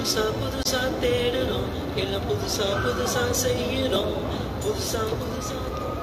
புதுசா புதுசா தேடுறோம் எல்லாம் புதுசா புதுசா செய்யறோம் புதுசா புதுசா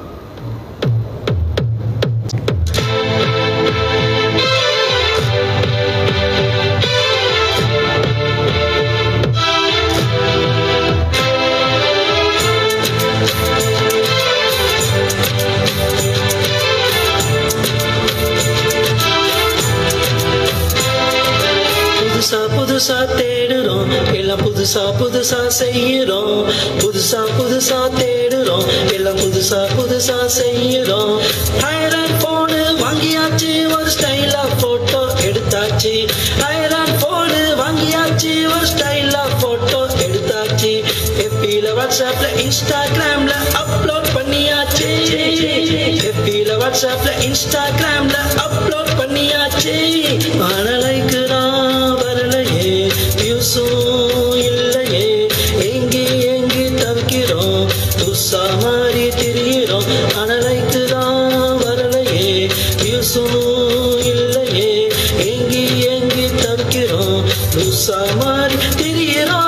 புதுசா புதுசா தேடுறோம் எல்லாம் புதுசா புதுசா செய்யறோம் புதுசா புதுசா தேடுறோம் எல்லாம் புதுசா புதுசா செய்யறோம் ஹைரான் போனு வாங்கியாச்சு ஒரு ஸ்டைலா போட்டோ எடுத்தாச்சு ஹைரான் போனு வாங்கியாச்சு ஒரு ஸ்டைலா போட்டோ எடுத்தாச்சு எப்பில வாட்ஸ்அப்ல இன்ஸ்டாகிராம்ல அப்லோட் பண்ணியாச்சு எப்பில வாட்ஸ்அப்ல இன்ஸ்டாகிராம்ல அப்லோட் பண்ணியாச்சு மணலைக்கு நான் வரலையே வியூஸும் இல்லையே எங்கி எங்கி தவிக்கிறோம் துசா மாறி திரியிறோம் மணலைக்கு தான் வரலையே வியூஸும் இல்லையே எங்கி எங்கி தவிக்கிறோம் துசா மாறி திரியிறோம்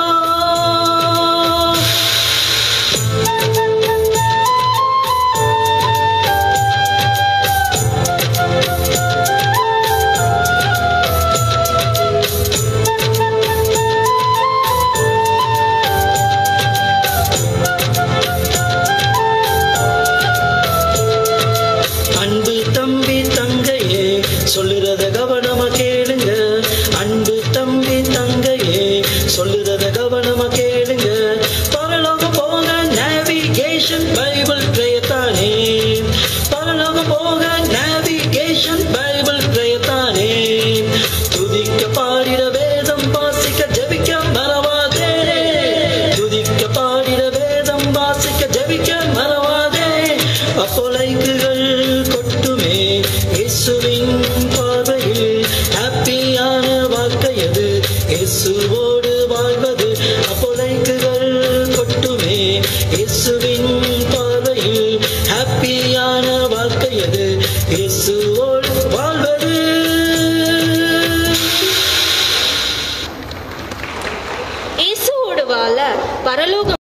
அன்பு தம்பி தங்கையே சொல்லுறத கவனமா கேளுங்க அன்பு தம்பி தங்கையே சொல்லுறத கவனமா கேளுங்க பரலோகம் போக நேவிகேஷன் பைபிள் பிரயத்தானே பரலோகம் போக நேவிகேஷன் பைபிள் பிரயத்தானே துதிக்க பாடிட வேதம் வாசிக்க ஜெபிக்க மறவாதே துதிக்க பாடிட வேதம் வாசிக்க ஜெபிக்க மறவாதே அப்போ லைக்குகள் கொட்டுமே இயேசுவின் பார்வையில் ஹாப்பியான வாழ்க்கை அது இயேசுவோடு வாழ்வது அப்போ லைக்குகள் கொட்டுமே இயேசுவின் பார்வையில் ஹாப்பியான வாழ்க்கை அது இயேசு